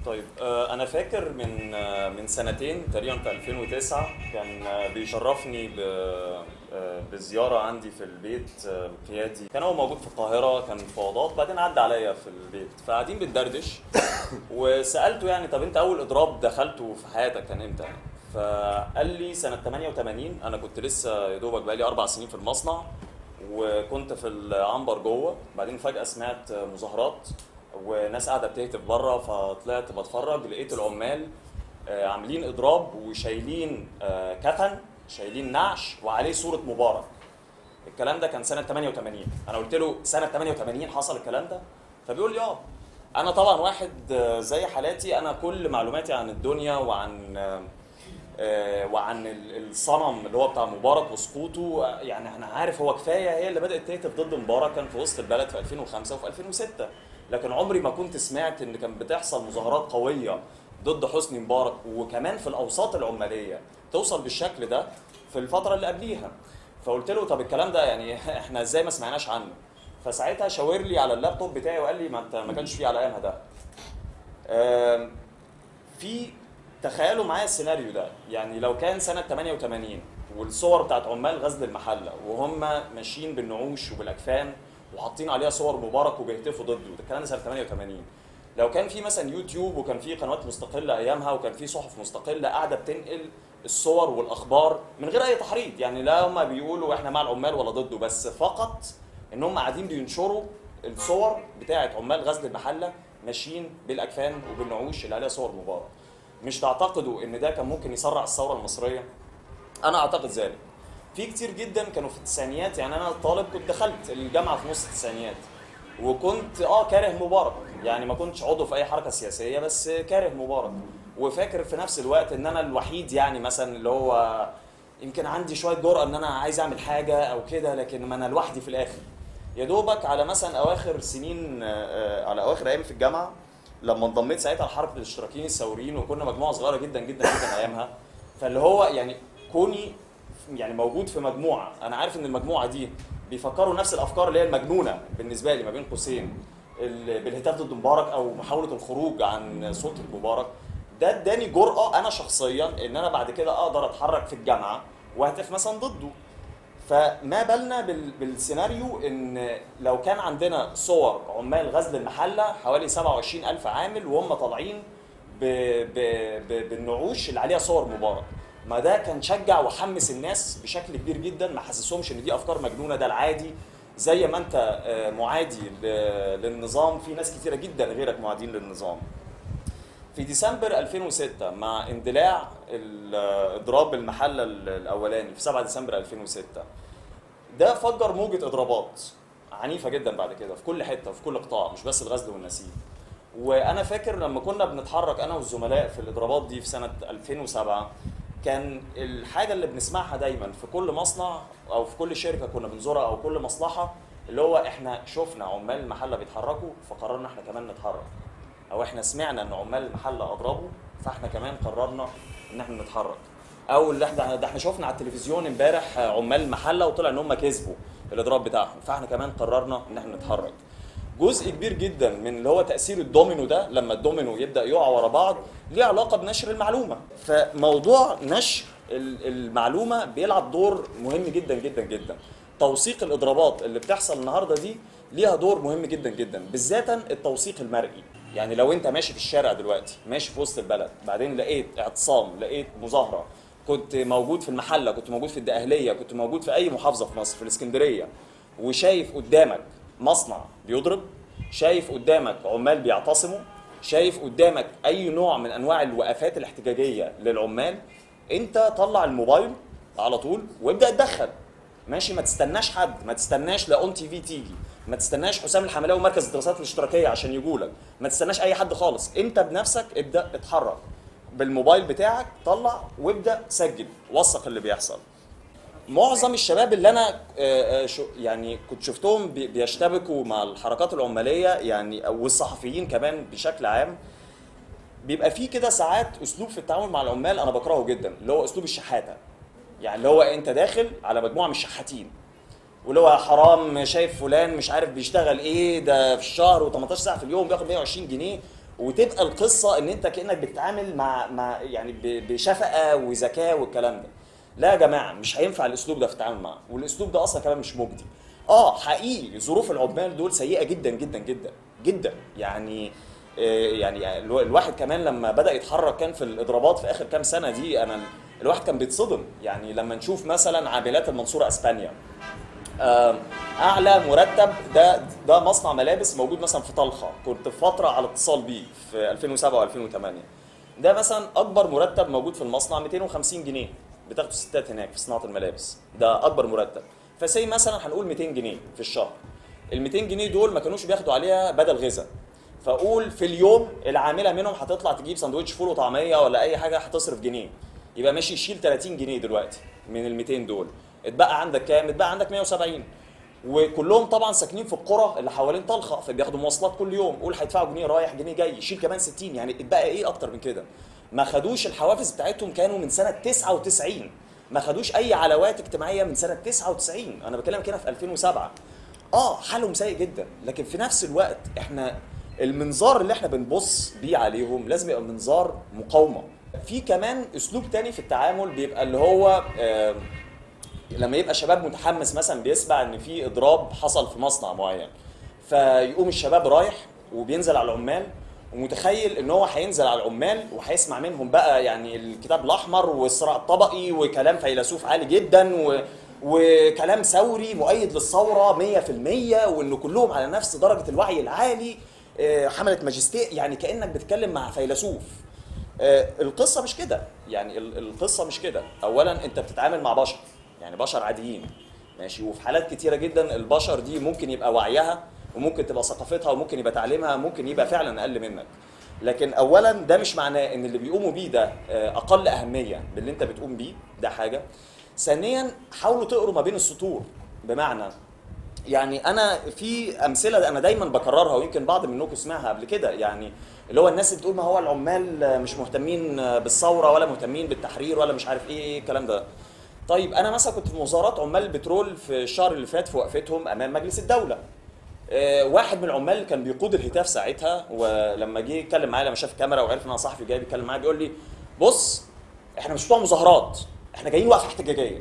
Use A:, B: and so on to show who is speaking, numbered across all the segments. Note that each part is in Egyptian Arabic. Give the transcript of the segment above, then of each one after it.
A: طيب آه، انا فاكر من آه، من سنتين تقريبا في 2009 كان آه، بيشرفني ب- آه، بزياره عندي في البيت آه، القيادي كان هو موجود في القاهره كان فوضات بعدين عدى عليا في البيت فقاعدين بندردش وسالته يعني طب انت اول اضراب دخلته في حياتك كان امتى يعني فقال لي سنه 88 انا كنت لسه يا دوبك بقالي اربع سنين في المصنع وكنت في العنبر جوه بعدين فجاه سمعت مظاهرات وناس قاعده بتهتف بره فطلعت بتفرج لقيت العمال آه، عاملين اضراب وشايلين آه، كفن شايلين نعش وعليه صوره مبارك الكلام ده كان سنه 88 انا قلت له سنه 88 حصل الكلام ده فبيقول لي اه انا طبعا واحد آه، زي حالاتي انا كل معلوماتي عن الدنيا وعن آه، آه، وعن ال- الصنم اللي هو بتاع مبارك وسقوطه آه، يعني انا عارف هو كفايه هي اللي بدات تهتف ضد مبارك كان في وسط البلد في 2005 وفي 2006 لكن عمري ما كنت سمعت ان كان بتحصل مظاهرات قويه ضد حسني مبارك وكمان في الاوساط العماليه توصل بالشكل ده في الفتره اللي قبليها فقلت له طب الكلام ده يعني احنا ازاي ما سمعناش عنه فساعتها شاور لي على اللابتوب بتاعي وقال لي ما انت ما كانش فيه على ايامها ده آم، في تخيلوا معايا السيناريو ده يعني لو كان سنة 88 والصور بتاعت عمال غزل المحلة وهم ماشيين بالنعوش وبالأكفان وحاطين عليها صور مبارك وبيهتفوا ضده ده الكلام ده سنة 88 لو كان في مثلا يوتيوب وكان في قنوات مستقلة أيامها وكان في صحف مستقلة قاعدة بتنقل الصور والأخبار من غير أي تحريض يعني لا هم بيقولوا إحنا مع العمال ولا ضده بس فقط إن هم قاعدين بينشروا الصور بتاعت عمال غزل المحلة ماشيين بالأكفان وبالنعوش اللي عليها صور مبارك مش تعتقدوا ان ده كان ممكن يسرع الثوره المصريه انا اعتقد ذلك في كتير جدا كانوا في التسعينيات يعني انا طالب كنت دخلت الجامعه في نص التسعينيات وكنت اه كاره مبارك يعني ما كنتش عضو في اي حركه سياسيه بس كاره مبارك وفاكر في نفس الوقت ان انا الوحيد يعني مثلا اللي هو يمكن عندي شويه جرأه ان انا عايز اعمل حاجه او كده لكن ما انا لوحدي في الاخر يا دوبك على مثلا اواخر سنين آه، آه، على اواخر ايامي في الجامعه لما انضميت ساعتها لحركه الاشتراكيين الثوريين وكنا مجموعه صغيره جدا جدا جدا ايامها فاللي هو يعني كوني يعني موجود في مجموعه انا عارف ان المجموعه دي بيفكروا نفس الافكار اللي هي المجنونه بالنسبه لي ما بين قوسين ال- بالهتاف ضد مبارك او محاوله الخروج عن سلطه مبارك ده اداني جرأه انا شخصيا ان انا بعد كده اقدر اتحرك في الجامعه واهتف مثلا ضده فما بالنا بال- بالسيناريو ان لو كان عندنا صور عمال غزل المحله حوالي 27 الف عامل وهم طالعين ب... ب... ب... بالنعوش اللي عليها صور مبارك ما ده كان شجع وحمس الناس بشكل كبير جدا ما حسسهمش ان دي افكار مجنونه ده العادي زي ما انت آه، معادي ل- للنظام في ناس كتيره جدا غيرك معادين للنظام في ديسمبر 2006 مع اندلاع ال- اضراب المحله ال- الاولاني في 7 ديسمبر 2006 ده فجر موجه اضرابات عنيفه جدا بعد كده في كل حته في كل قطاع مش بس الغزل والنسيج وانا فاكر لما كنا بنتحرك انا والزملاء في الاضرابات دي في سنه 2007 كان الحاجه اللي بنسمعها دايما في كل مصنع او في كل شركه كنا بنزورها او كل مصلحه اللي هو احنا شفنا عمال المحله بيتحركوا فقررنا احنا كمان نتحرك او احنا سمعنا ان عمال المحله اضربوا فاحنا كمان قررنا ان احنا نتحرك او اللي احنا ده احنا شفنا على التلفزيون امبارح عمال المحله وطلع ان هم كسبوا الاضراب بتاعهم فاحنا كمان قررنا ان احنا نتحرك جزء كبير جدا من اللي هو تاثير الدومينو ده لما الدومينو يبدا يقع ورا بعض ليه علاقه بنشر المعلومه فموضوع نشر ال- المعلومه بيلعب دور مهم جدا جدا جدا توثيق الاضرابات اللي بتحصل النهارده دي ليها دور مهم جدا جدا بالذات التوثيق المرئي يعني لو انت ماشي في الشارع دلوقتي ماشي في وسط البلد بعدين لقيت اعتصام لقيت مظاهره كنت موجود في المحله كنت موجود في الدقهليه كنت موجود في اي محافظه في مصر في الاسكندريه وشايف قدامك مصنع بيضرب شايف قدامك عمال بيعتصموا شايف قدامك اي نوع من انواع الوقفات الاحتجاجيه للعمال انت طلع الموبايل على طول وابدا اتدخل ماشي ما تستناش حد ما تستناش لا اون تي في تيجي ما تستناش حسام الحملاوي ومركز الدراسات الاشتراكيه عشان يجولك ما تستناش اي حد خالص انت بنفسك ابدا اتحرك بالموبايل بتاعك طلع وابدا سجل وثق اللي بيحصل معظم الشباب اللي انا آه، آه، شو- يعني كنت شفتهم بي- بيشتبكوا مع الحركات العماليه يعني أو- والصحفيين كمان بشكل عام بيبقى فيه كده ساعات اسلوب في التعامل مع العمال انا بكرهه جدا اللي هو اسلوب الشحاته يعني اللي هو انت داخل على مجموعه من الشحاتين واللي هو حرام شايف فلان مش عارف بيشتغل ايه ده في الشهر و18 ساعه في اليوم بياخد 120 جنيه وتبقى القصه ان انت كانك بتتعامل مع مع يعني ب- بشفقه وذكاء والكلام ده لا يا جماعه مش هينفع الاسلوب ده في التعامل معاه والاسلوب ده اصلا كمان مش مجدي اه حقيقي ظروف العمال دول سيئه جدا جدا جدا جدا يعني آه، يعني الو- الواحد كمان لما بدا يتحرك كان في الاضرابات في اخر كام سنه دي انا الواحد كان بيتصدم يعني لما نشوف مثلا عاملات المنصوره اسبانيا آم، اعلى مرتب ده ده مصنع ملابس موجود مثلا في طلخه كنت في فتره على اتصال بيه في 2007 و2008 ده مثلا اكبر مرتب موجود في المصنع 250 جنيه بتاخدوا ستات هناك في صناعه الملابس ده اكبر مرتب فسي مثلا هنقول 200 جنيه في الشهر ال 200 جنيه دول ما كانوش بياخدوا عليها بدل غذاء فاقول في اليوم العامله منهم هتطلع تجيب سندوتش فول وطعميه ولا اي حاجه هتصرف جنيه يبقى ماشي يشيل 30 جنيه دلوقتي من ال 200 دول اتبقى عندك كام اتبقى عندك 170 وكلهم طبعا ساكنين في القرى اللي حوالين طلخه فبياخدوا مواصلات كل يوم قول هيدفعوا جنيه رايح جنيه جاي يشيل كمان 60 يعني اتبقى ايه اكتر من كده ما خدوش الحوافز بتاعتهم كانوا من سنه 99 ما خدوش اي علاوات اجتماعيه من سنه 99 انا بكلم كده في 2007 اه حالهم سيء جدا لكن في نفس الوقت احنا المنظار اللي احنا بنبص بيه عليهم لازم يبقى منظار مقاومه في كمان اسلوب تاني في التعامل بيبقى اللي هو آه لما يبقى شباب متحمس مثلا بيسمع ان في اضراب حصل في مصنع معين فيقوم الشباب رايح وبينزل على العمال ومتخيل ان هو هينزل على العمال وهيسمع منهم بقى يعني الكتاب الاحمر والصراع الطبقي وكلام فيلسوف عالي جدا و وكلام ثوري مؤيد للثوره 100% وان كلهم على نفس درجه الوعي العالي آه، حمله ماجستير يعني كانك بتتكلم مع فيلسوف آه، القصه مش كده يعني ال- القصه مش كده اولا انت بتتعامل مع بشر يعني بشر عاديين ماشي وفي حالات كتيره جدا البشر دي ممكن يبقى وعيها وممكن تبقى ثقافتها وممكن يبقى تعليمها ممكن يبقى فعلا اقل منك لكن اولا ده مش معناه ان اللي بيقوموا بيه ده آه، اقل اهميه باللي انت بتقوم بيه ده حاجه ثانيا حاولوا تقروا ما بين السطور بمعنى يعني انا في امثله انا دايما بكررها ويمكن بعض منكم سمعها قبل كده يعني اللي هو الناس اللي بتقول ما هو العمال مش مهتمين بالثوره ولا مهتمين بالتحرير ولا مش عارف ايه ايه الكلام ده طيب انا مثلا كنت في مظاهرات عمال البترول في الشهر اللي فات في وقفتهم امام مجلس الدوله آه، واحد من العمال اللي كان بيقود الهتاف ساعتها ولما جه يتكلم معايا لما شاف الكاميرا وعرف ان انا صحفي جاي بيتكلم معايا بيقول لي بص احنا مش بتوع مظاهرات احنا جايين وقفه احتجاجيه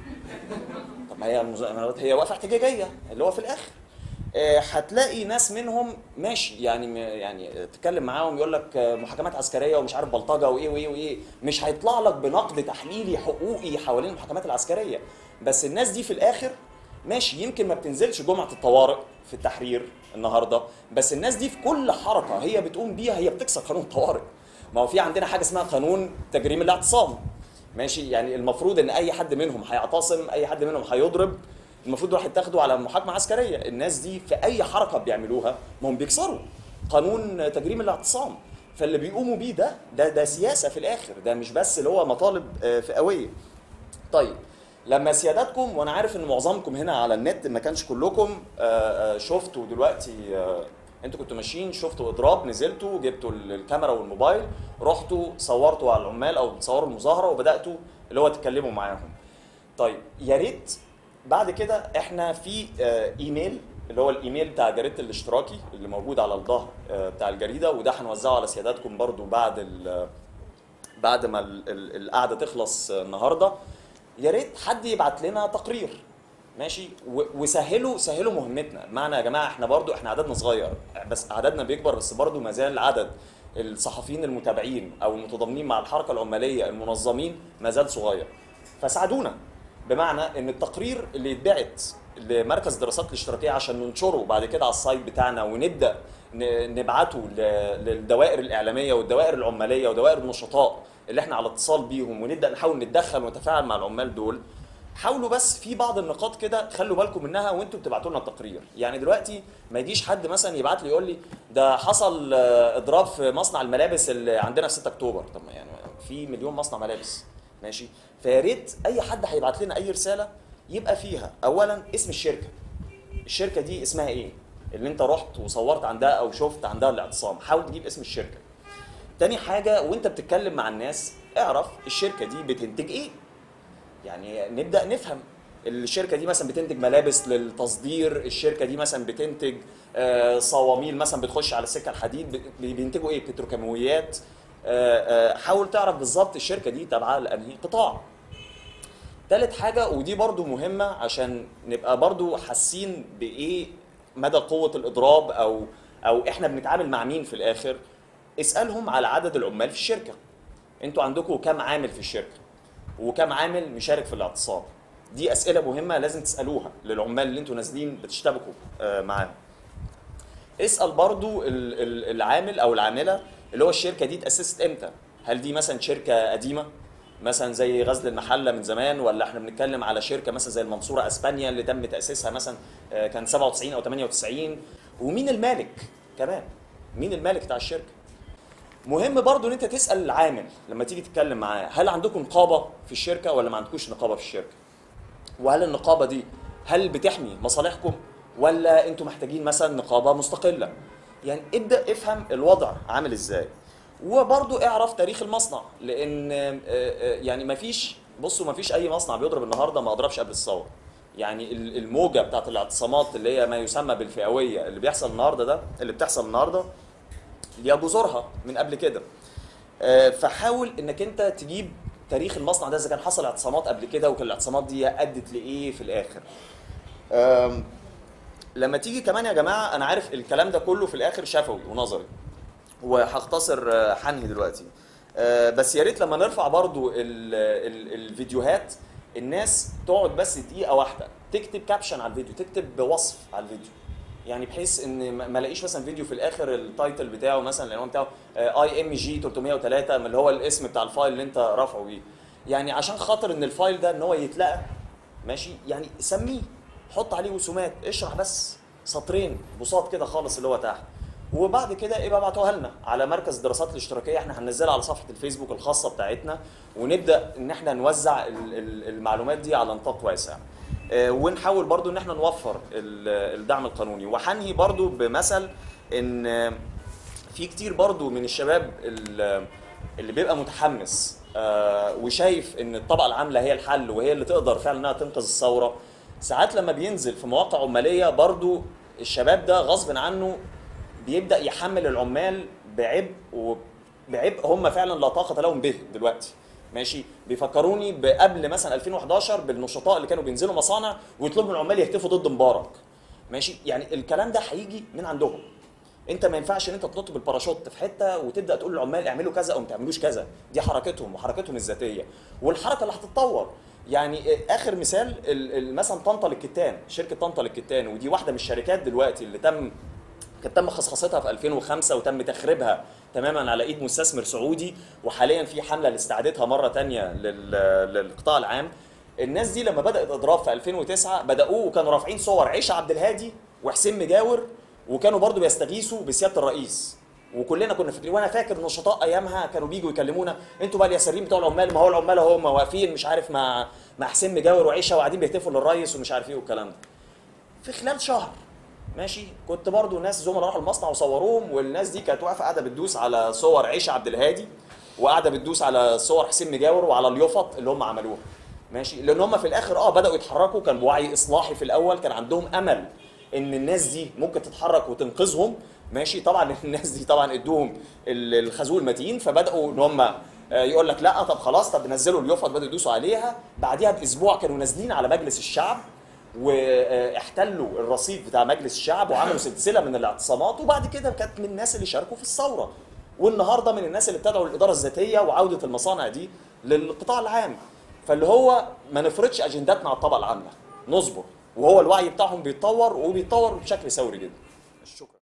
A: طب ما هي المظاهرات هي وقفه احتجاجيه اللي هو في الاخر آه، هتلاقي ناس منهم ماشي يعني م- يعني تتكلم معاهم يقول لك آه، محاكمات عسكريه ومش عارف بلطجه وايه وايه وايه مش هيطلع لك بنقد تحليلي حقوقي حوالين المحاكمات العسكريه بس الناس دي في الاخر ماشي يمكن ما بتنزلش جمعه الطوارئ في التحرير النهارده بس الناس دي في كل حركه هي بتقوم بيها هي بتكسر قانون الطوارئ ما هو في عندنا حاجه اسمها قانون تجريم الاعتصام ماشي يعني المفروض ان اي حد منهم هيعتصم اي حد منهم هيضرب المفروض راح يتاخدوا على محاكمه عسكريه الناس دي في اي حركه بيعملوها ما هم بيكسروا قانون تجريم الاعتصام فاللي بيقوموا بيه ده ده ده سياسه في الاخر ده مش بس اللي هو مطالب آه، فئويه طيب لما سيادتكم وانا عارف ان معظمكم هنا على النت ما كانش كلكم آه، آه، شفتوا دلوقتي آه، انتوا كنتوا ماشيين شفتوا اضراب نزلتوا جبتوا ال- الكاميرا والموبايل رحتوا صورتوا على العمال او بتصوروا المظاهره وبداتوا اللي هو تتكلموا معاهم طيب يا ريت بعد كده احنا في آه، ايميل اللي هو الايميل بتاع جريده الاشتراكي اللي موجود على الظهر آه، بتاع الجريده وده هنوزعه على سيادتكم برضو بعد ال- بعد ما ال- ال- القعده تخلص النهارده يا ريت حد يبعت لنا تقرير ماشي و- وسهلوا سهلوا مهمتنا بمعنى يا جماعه احنا برضو احنا عددنا صغير بس عددنا بيكبر بس برضو ما زال عدد الصحفيين المتابعين او المتضامنين مع الحركه العماليه المنظمين ما زال صغير فساعدونا بمعنى ان التقرير اللي يتبعت لمركز الدراسات الاشتراكيه عشان ننشره بعد كده على السايت بتاعنا ونبدا ن- نبعته ل- للدوائر الاعلاميه والدوائر العماليه ودوائر النشطاء اللي احنا على اتصال بيهم ونبدا نحاول نتدخل ونتفاعل مع العمال دول حاولوا بس في بعض النقاط كده خلوا بالكم منها وانتوا بتبعتوا لنا التقرير يعني دلوقتي ما يجيش حد مثلا يبعت لي يقول لي ده حصل آه، اضراب في مصنع الملابس اللي عندنا في 6 اكتوبر طب ما يعني في مليون مصنع ملابس ماشي فيا ريت اي حد هيبعت لنا اي رساله يبقى فيها اولا اسم الشركه الشركه دي اسمها ايه اللي انت رحت وصورت عندها او شفت عندها الاعتصام حاول تجيب اسم الشركه تاني حاجه وانت بتتكلم مع الناس اعرف الشركه دي بتنتج ايه يعني نبدا نفهم الشركه دي مثلا بتنتج ملابس للتصدير الشركه دي مثلا بتنتج آه، صواميل مثلا بتخش على السكه الحديد ب- بينتجوا ايه بتروكيماويات آه، آه، حاول تعرف بالظبط الشركه دي تابعه لانهي قطاع تالت حاجة ودي برضو مهمة عشان نبقى برضو حاسين بإيه مدى قوة الإضراب أو أو إحنا بنتعامل مع مين في الآخر اسألهم على عدد العمال في الشركة انتوا عندكم كام عامل في الشركة وكم عامل مشارك في الاعتصام دي أسئلة مهمة لازم تسألوها للعمال اللي انتوا نازلين بتشتبكوا آه، معاهم اسال برضو ال- ال- العامل او العامله اللي هو الشركه دي اتاسست امتى هل دي مثلا شركه قديمه مثلا زي غزل المحله من زمان ولا احنا بنتكلم على شركه مثلا زي المنصوره اسبانيا اللي تم تاسيسها مثلا آه، كان 97 او 98 ومين المالك كمان مين المالك بتاع الشركه مهم برضو ان انت تسال العامل لما تيجي تتكلم معاه هل عندكم نقابه في الشركه ولا ما عندكوش نقابه في الشركه وهل النقابه دي هل بتحمي مصالحكم ولا انتوا محتاجين مثلا نقابه مستقله يعني ابدا افهم الوضع عامل ازاي وبرضو اعرف تاريخ المصنع لان آه، آه، يعني مفيش بصوا مفيش اي مصنع بيضرب النهارده ما اضربش قبل الثوره يعني ال- الموجه بتاعت الاعتصامات اللي هي ما يسمى بالفئويه اللي بيحصل النهارده ده اللي بتحصل النهارده ليها جذورها من قبل كده آه، فحاول انك انت تجيب تاريخ المصنع ده اذا كان حصل اعتصامات قبل كده وكان الاعتصامات دي ادت لايه في الاخر آم، لما تيجي كمان يا جماعه انا عارف الكلام ده كله في الاخر شفوي ونظري وهختصر آه، حنهي دلوقتي آه، بس يا ريت لما نرفع برضو ال ال الفيديوهات الناس تقعد بس دقيقه واحده تكتب كابشن على الفيديو تكتب وصف على الفيديو يعني بحيث ان ما ما الاقيش مثلا فيديو في الاخر التايتل بتاعه مثلا العنوان بتاعه اي ام جي 303 اللي هو الاسم بتاع الفايل اللي انت رافعه بيه يعني عشان خاطر ان الفايل ده ان هو يتلقى ماشي يعني سميه حط عليه رسومات اشرح بس سطرين بساط كده خالص اللي هو تحت وبعد كده يبقى ابعتوها لنا على مركز الدراسات الاشتراكيه احنا هننزلها على صفحه الفيسبوك الخاصه بتاعتنا ونبدا ان احنا نوزع ال- ال- المعلومات دي على نطاق واسع آه، ونحاول برضو ان احنا نوفر ال- الدعم القانوني وهنهي برضو بمثل ان آه، في كتير برضو من الشباب ال- اللي بيبقى متحمس آه، وشايف ان الطبقه العامله هي الحل وهي اللي تقدر فعلا انها تنقذ الثوره ساعات لما بينزل في مواقع عماليه برضو الشباب ده غصب عنه بيبدا يحمل العمال بعبء وبعبء هم فعلا لا طاقه لهم به دلوقتي ماشي بيفكروني بقبل مثلا 2011 بالنشطاء اللي كانوا بينزلوا مصانع ويطلبوا من العمال يهتفوا ضد مبارك ماشي يعني الكلام ده هيجي من عندهم انت ما ينفعش ان انت تنط بالباراشوت في حته وتبدا تقول للعمال اعملوا كذا او ما تعملوش كذا دي حركتهم وحركتهم الذاتيه والحركه اللي هتتطور يعني اخر مثال ال- ال- مثلا طنطا للكتان شركه طنطا للكتان ودي واحده من الشركات دلوقتي اللي تم كانت تم خصخصتها في 2005 وتم تخريبها تماما على ايد مستثمر سعودي وحاليا في حمله لاستعادتها مره تانية لل- للقطاع العام الناس دي لما بدات اضراب في 2009 بداوا وكانوا رافعين صور عيشه عبد الهادي وحسين مجاور وكانوا برضو بيستغيثوا بسياده الرئيس وكلنا كنا فاكرين وانا فاكر نشطاء ايامها كانوا بيجوا يكلمونا انتوا بقى اليساريين بتوع العمال ما هو العمال هم واقفين مش عارف مع مع حسين مجاور وعيشه وقاعدين بيهتفوا للرئيس ومش عارف ايه والكلام ده في خلال شهر ماشي كنت برضو ناس زملاء راحوا المصنع وصوروهم والناس دي كانت واقفه قاعده بتدوس على صور عيشه عبد الهادي وقاعده بتدوس على صور حسين مجاور وعلى اليفط اللي هم عملوها ماشي لان هم في الاخر اه بداوا يتحركوا كان بوعي اصلاحي في الاول كان عندهم امل ان الناس دي ممكن تتحرك وتنقذهم ماشي طبعا الناس دي طبعا ادوهم ال- الخازوق المتين فبداوا ان هم آه، يقول لك لا طب خلاص طب نزلوا اليفط بداوا يدوسوا عليها بعديها باسبوع كانوا نازلين على مجلس الشعب واحتلوا الرصيف بتاع مجلس الشعب وعملوا سلسله من الاعتصامات وبعد كده كانت من الناس اللي شاركوا في الثوره والنهارده من الناس اللي بتدعو للاداره الذاتيه وعوده المصانع دي للقطاع العام فاللي هو ما نفرضش اجنداتنا على الطبقه العامله نصبر وهو الوعي بتاعهم بيتطور وبيتطور بشكل ثوري جدا شكرا